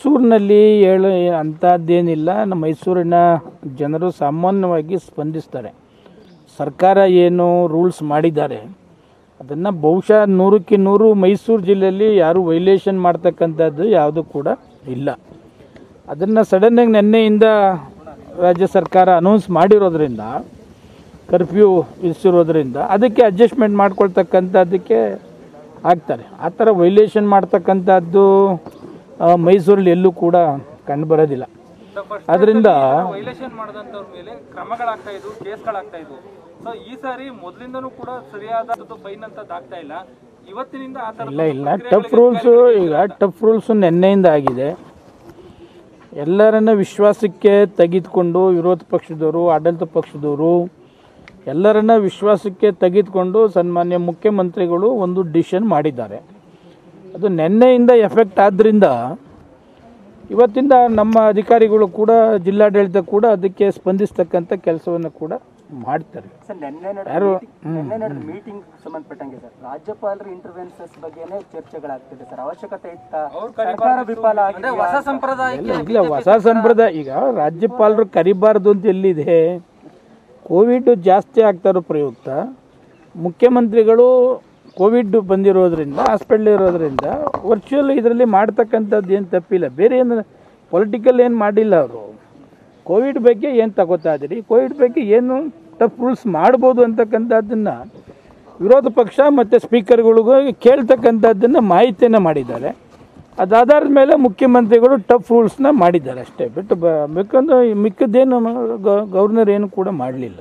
ಮೈಸೂರಿನಲ್ಲಿ ಹೇಳು ಅಂಥದ್ದೇನಿಲ್ಲ ನಮ್ಮ ಮೈಸೂರಿನ ಜನರು ಸಾಮಾನ್ಯವಾಗಿ ಸ್ಪಂದಿಸ್ತಾರೆ ಸರ್ಕಾರ ಏನು ರೂಲ್ಸ್ ಮಾಡಿದ್ದಾರೆ ಅದನ್ನು ಬಹುಶಃ ನೂರಕ್ಕೆ ನೂರು ಮೈಸೂರು ಜಿಲ್ಲೆಯಲ್ಲಿ ಯಾರು ವೈಲೇಷನ್ ಮಾಡ್ತಕ್ಕಂಥದ್ದು ಯಾವುದು ಕೂಡ ಇಲ್ಲ ಅದನ್ನು ಸಡನ್ನಾಗಿ ನಿನ್ನೆಯಿಂದ ರಾಜ್ಯ ಸರ್ಕಾರ ಅನೌನ್ಸ್ ಮಾಡಿರೋದ್ರಿಂದ ಕರ್ಫ್ಯೂ ವಿಧಿಸಿರೋದ್ರಿಂದ ಅದಕ್ಕೆ ಅಡ್ಜಸ್ಟ್ಮೆಂಟ್ ಮಾಡ್ಕೊಳ್ತಕ್ಕಂಥದ್ದಕ್ಕೆ ಆಗ್ತಾರೆ ಆ ಥರ ವೈಲೇಷನ್ ಮಾಡ್ತಕ್ಕಂಥದ್ದು ಆ, ಮೈಸೂರಲ್ಲಿ ಎಲ್ಲೂ ಕೂಡ ಕಂಡುಬರೋದಿಲ್ಲ ಅದರಿಂದ ವೈಲೇಷನ್ ಮಾಡಿದಂಥವ್ರ ಮೇಲೆ ಕ್ರಮಗಳಾಗ್ತಾ ಇದ್ವು ಕೇಸ್ಗಳಾಗ್ತಾ ಇದ್ವು ಸೊ ಈ ಸಾರಿ ಮೊದಲಿಂದನೂ ಕೂಡ ಸರಿಯಾದ ಫೈನ್ ಅಂತದ್ದು ಆಗ್ತಾ ಇಲ್ಲ ಇವತ್ತಿನಿಂದ ಆ ಥರದ ಇಲ್ಲ ಇಲ್ಲ ಟಫ್ ರೂಲ್ಸು ಈಗ ಟಫ್ ರೂಲ್ಸು ನಿನ್ನೆಯಿಂದ ಆಗಿದೆ ಎಲ್ಲರನ್ನ ವಿಶ್ವಾಸಕ್ಕೆ ತೆಗೆದುಕೊಂಡು ವಿರೋಧ ಪಕ್ಷದವರು ಆಡಳಿತ ಪಕ್ಷದವರು ಎಲ್ಲರನ್ನ ವಿಶ್ವಾಸಕ್ಕೆ ತೆಗೆದುಕೊಂಡು ಸನ್ಮಾನ್ಯ ಮುಖ್ಯಮಂತ್ರಿಗಳು ಒಂದು ಡಿಸಿಷನ್ ಮಾಡಿದ್ದಾರೆ ಅದು ನಿನ್ನೆಯಿಂದ ಎಫೆಕ್ಟ್ ಆದ್ದರಿಂದ ಇವತ್ತಿಂದ ನಮ್ಮ ಅಧಿಕಾರಿಗಳು ಕೂಡ ಜಿಲ್ಲಾಡಳಿತ ಕೂಡ ಅದಕ್ಕೆ ಸ್ಪಂದಿಸ್ತಕ್ಕಂಥ ಕೆಲಸವನ್ನು ಕೂಡ ಮಾಡ್ತಾರೆ ಸರ್ ನಿನ್ನೆ ನಡೆದ ಯಾರು meeting- ನಿನ್ನೆ ನಡೆದ ಮೀಟಿಂಗ್ ಸಂಬಂಧಪಟ್ಟಂಗೆ ಸರ್ ರಾಜ್ಯಪಾಲರ ಇಂಟರ್ವೆನ್ಸಸ್ ಬಗ್ಗೆನೇ ಚರ್ಚೆಗಳಾಗ್ತಿದೆ ಸರ್ ಅವಶ್ಯಕತೆ ಇತ್ತ ಸರ್ಕಾರ ವಿಫಲ ಆಗಿದೆ ಹೊಸ ಸಂಪ್ರದಾಯ ಇಲ್ಲ ಇಲ್ಲ ಹೊಸ ಸಂಪ್ರದಾಯ ಈಗ ರಾಜ್ಯಪಾಲರು ಕರಿಬಾರ್ದು ಅಂತ ಎಲ್ಲಿದೆ ಕೋವಿಡ್ ಜಾಸ್ತಿ ಆಗ್ತಾ ಇರೋ ಪ್ರಯುಕ್ತ ಮುಖ್ಯಮಂತ್ರಿಗಳು ಕೋವಿಡ್ ಬಂದಿರೋದ್ರಿಂದ ಹಾಸ್ಪಿಟ್ಲ್ ಇರೋದ್ರಿಂದ ವರ್ಚುವಲ್ ಇದರಲ್ಲಿ ಮಾಡ್ತಕ್ಕಂಥದ್ದು ಏನು ತಪ್ಪಿಲ್ಲ ಬೇರೆ ಏನು ಪೊಲಿಟಿಕಲ್ ಏನು ಮಾಡಿಲ್ಲ ಅವರು ಕೋವಿಡ್ ಬಗ್ಗೆ ಏನು ತಗೋತಾ ಇದ್ದೀರಿ ಕೋವಿಡ್ ಬಗ್ಗೆ ಏನು ಟಫ್ ರೂಲ್ಸ್ ಮಾಡ್ಬೋದು ಅಂತಕ್ಕಂಥದ್ದನ್ನು ವಿರೋಧ ಪಕ್ಷ ಮತ್ತು ಸ್ಪೀಕರ್ಗಳಿಗೂ ಕೇಳ್ತಕ್ಕಂಥದ್ದನ್ನು ಮಾಹಿತಿಯನ್ನು ಮಾಡಿದ್ದಾರೆ ಅದಾಧಾರದ ಮೇಲೆ ಮುಖ್ಯಮಂತ್ರಿಗಳು ಟಫ್ ರೂಲ್ಸ್ನ ಮಾಡಿದ್ದಾರೆ ಅಷ್ಟೇ ಬಿಟ್ಟು ಬ ಮಿಕ್ಕಂದು ಮಿಕ್ಕದ್ದೇನು ಗವರ್ನರ್ ಏನು ಕೂಡ ಮಾಡಲಿಲ್ಲ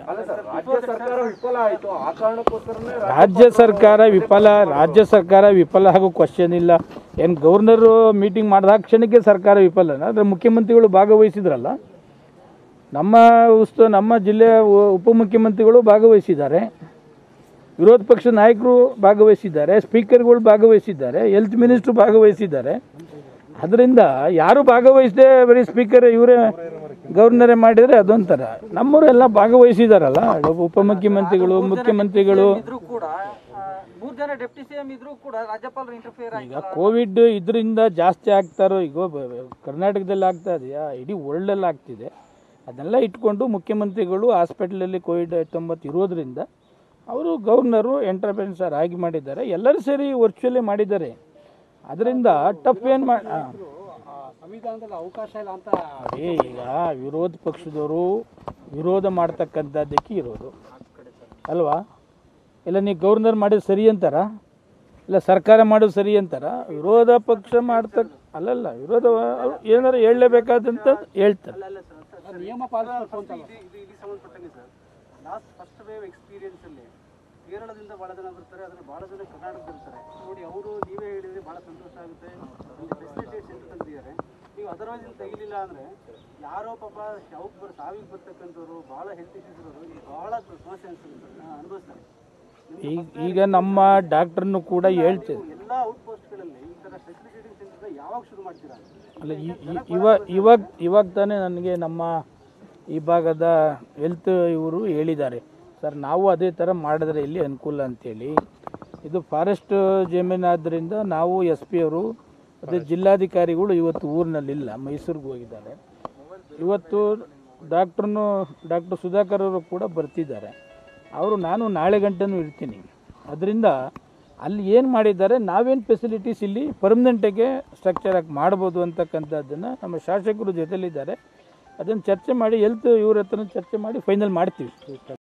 ರಾಜ್ಯ ಸರ್ಕಾರ ವಿಫಲ ರಾಜ್ಯ ಸರ್ಕಾರ ವಿಫಲ ಆಗೋ ಕ್ವಶನ್ ಇಲ್ಲ ಏನು ಗವರ್ನರು ಮೀಟಿಂಗ್ ಮಾಡಿದ ಕ್ಷಣಕ್ಕೆ ಸರ್ಕಾರ ವಿಫಲನ ಆದರೆ ಮುಖ್ಯಮಂತ್ರಿಗಳು ಭಾಗವಹಿಸಿದ್ರಲ್ಲ ನಮ್ಮ ಉಸ್ತು ನಮ್ಮ ಜಿಲ್ಲೆಯ ಉ- ಉಪಮುಖ್ಯಮಂತ್ರಿಗಳು ಭಾಗವಹಿಸಿದ್ದಾರೆ ವಿರೋಧ ಪಕ್ಷ ನಾಯಕರು ಭಾಗವಹಿಸಿದ್ದಾರೆ ಸ್ಪೀಕರ್ಗಳು ಭಾಗವಹಿಸಿದ್ದಾರೆ ಹೆಲ್ತ್ ಮಿನಿಸ್ಟ್ರು ಭಾಗವಹಿಸಿದ್ದಾರೆ ಅದರಿಂದ ಯಾರು ಭಾಗವಹಿಸದೆ ಬರೀ ಸ್ಪೀಕರ್ ಇವರೇ ಗವರ್ನರೇ ಮಾಡಿದರೆ ಅದೊಂಥರ ನಮ್ಮವರೆಲ್ಲ ಭಾಗವಹಿಸಿದಾರಲ್ಲ ಉಪಮುಖ್ಯಮಂತ್ರಿಗಳು ಮುಖ್ಯಮಂತ್ರಿಗಳು ಇದ್ರೂ ಕೂಡ ಮೂರ್ ಜನ ಡೆಪ್ಟಿ ಸಿಎಂ ಇದ್ರೂ ಕೂಡ ರಾಜ್ಯಪಾಲರು ಇಂಟರ್ಫಿಯರ್ ಈಗ ಕೋವಿಡ್ ಇದರಿಂದ ಜಾಸ್ತಿ ಆಗ್ತಾರೋ ಈಗ ಬ- ಬ- ಕರ್ನಾಟಕದಲ್ಲಿ ಆಗ್ತಾ ಇದೆಯಾ ಇಡೀ ವರ್ಲ್ಡಲ್ಲಿ ಆಗ್ತಿದೆ ಅದನ್ನೆಲ್ಲ ಇಟ್ಕೊಂಡು ಮುಖ್ಯಮಂತ್ರಿಗಳು ಹಾಸ್ಪಿಟ್ಲಲ್ಲಿ ಕೋವಿಡ್ ಹತ್ತೊಂಬತ್ತು ಇರೋದ್ರಿಂದ ಅವರು ಗವರ್ನರು ಎಂಟರ್ಪ್ರೆನ್ಸರ್ ಆಗಿ ಮಾಡಿದ್ದಾರೆ ಎಲ್ಲರೂ ಸೇರಿ ವರ್ಚುವಲಿ ಮಾಡಿದ್ದಾರೆ ಅದರಿಂದ ಟಫ್ ಏನು ಮಾಡಿ ಸಂವಿಧಾನದಲ್ಲಿ ಅವಕಾಶ ಇಲ್ಲ ಅಂತ ಅದೇ ಈಗ ವಿರೋಧ ಪಕ್ಷದವರು ವಿರೋಧ ಮಾಡ್ತಕ್ಕಂಥದ್ದಕ್ಕೆ ಇರೋದು ಅಲ್ವಾ ಇಲ್ಲ ನೀವು ಗವರ್ನರ್ ಮಾಡೋದು ಸರಿ ಅಂತಾರ ಇಲ್ಲ ಸರ್ಕಾರ ಮಾಡೋದು ಸರಿ ಅಂತಾರ ವಿರೋಧ ಪಕ್ಷ ಮಾಡ್ತಕ್ಕ ಅಲ್ಲಲ್ಲ ವಿರೋಧ ಅವ್ರು ಏನಾರು ಹೇಳಲೇಬೇಕಾದಂತ ಹೇಳ್ತಾರೆ ನಿಯಮ ಪಾಲಿಸಬೇಕು ಅಂತ ಇದು ಇಲ್ಲಿ ಸಂಬಂಧಪಟ್ಟಂಗೆ sir last first wave experience ಅಲ್ಲಿ ಕೇರಳದಿಂದ ಬಹಳ ಜನ ಬರ್ತಾರೆ ಅದ್ರ ಬಹಳ ಜನ ಕರ್ನಾಟಕದ ಇರ್ತಾರೆ ನೋಡಿ ಅವರು ನೀವೇ ಹೇಳಿದ್ರೆ ಬಹಳ ಸಂತೋಷ ಆಗುತ್ತೆ ಒಂದು ಫೆಸಿಲಿಟೇಟ್ಸ್ ಅಂತ ತಂದಿದ್ದಾರೆ ನೀವು ಅದರ್ವೈಸ್ ತೆಗಿಲಿಲ್ಲ ಅಂದ್ರೆ ಯಾರೋ ಪಾಪ ಶಾವಕ್ಕೆ ಬರ್ ಸಾವಿಗೆ ಬರ್ತಕ್ಕಂಥವ್ರು ಬಹಳ ಹೆಲ್ತ್ ಇಶ್ಯೂಸ್ ಇರೋರು ಇಲ್ಲಿ ಬಹಳ ಸಮಸ್ಯೆ ಅನ್ಸುತ್ತೆ ಅನುಭವಿಸ್ತಾರೆ ಈಗ ಈಗ ನಮ್ಮ ಡಾಕ್ಟ್ರನ್ನು ಕೂಡ ಹೇಳ್ತೇವೆ ಎಲ್ಲ ಔಟ್ ಪೋಸ್ಟ್ಗಳಲ್ಲಿ ಈ ಥರ ಫೆಸಿಲಿಟೇಟಿಂಗ್ ಸೆಂಟರ್ನ ಯಾವಾಗ ಶುರು ಮಾಡ್ತೀರಾ ಅಲ್ಲ ಈ- ಈ- ಇವಾಗ ಇವಾಗ ಇವಾಗ ತಾನೇ ನನಗೆ ನಮ್ಮ ಈ ಭಾಗದ ಹೆಲ್ತ್ ಇವರು ಹೇಳಿದ್ದಾರೆ ಸರ್ ನಾವು ಅದೇ ಥರ ಮಾಡಿದ್ರೆ ಇಲ್ಲಿ ಅನುಕೂಲ ಅಂತೇಳಿ ಇದು ಫಾರೆಸ್ಟ್ ಜಮೀನಾದ್ದರಿಂದ ನಾವು ಎಸ್ ಪಿ ಅವರು ಮತ್ತು ಜಿಲ್ಲಾಧಿಕಾರಿಗಳು ಇವತ್ತು ಊರಿನಲ್ಲಿಲ್ಲ ಮೈಸೂರಿಗೆ ಹೋಗಿದ್ದಾರೆ ಇವತ್ತು ಡಾಕ್ಟ್ರನ್ನು ಡಾಕ್ಟರ್ ಸುಧಾಕರ್ ಅವರು ಕೂಡ ಬರ್ತಿದ್ದಾರೆ ಅವರು ನಾನು ನಾಳೆ ಗಂಟೆನೂ ಇರ್ತೀನಿ ಅದರಿಂದ ಅಲ್ಲಿ ಏನು ಮಾಡಿದ್ದಾರೆ ನಾವೇನು ಫೆಸಿಲಿಟೀಸ್ ಇಲ್ಲಿ ಪರ್ಮನೆಂಟಾಗೆ ಸ್ಟ್ರಕ್ಚರ್ ಆಗಿ ಮಾಡ್ಬೋದು ಅಂತಕ್ಕಂಥದ್ದನ್ನು ನಮ್ಮ ಶಾಸಕರು ಜೊತೆಲಿದ್ದಾರೆ ಅದನ್ನು ಚರ್ಚೆ ಮಾಡಿ ಹೆಲ್ತ್ ಇವ್ರ ಹತ್ರ ಚರ್ಚೆ ಮಾಡಿ ಫೈನಲ್ ಮಾಡ್ತೀವಿ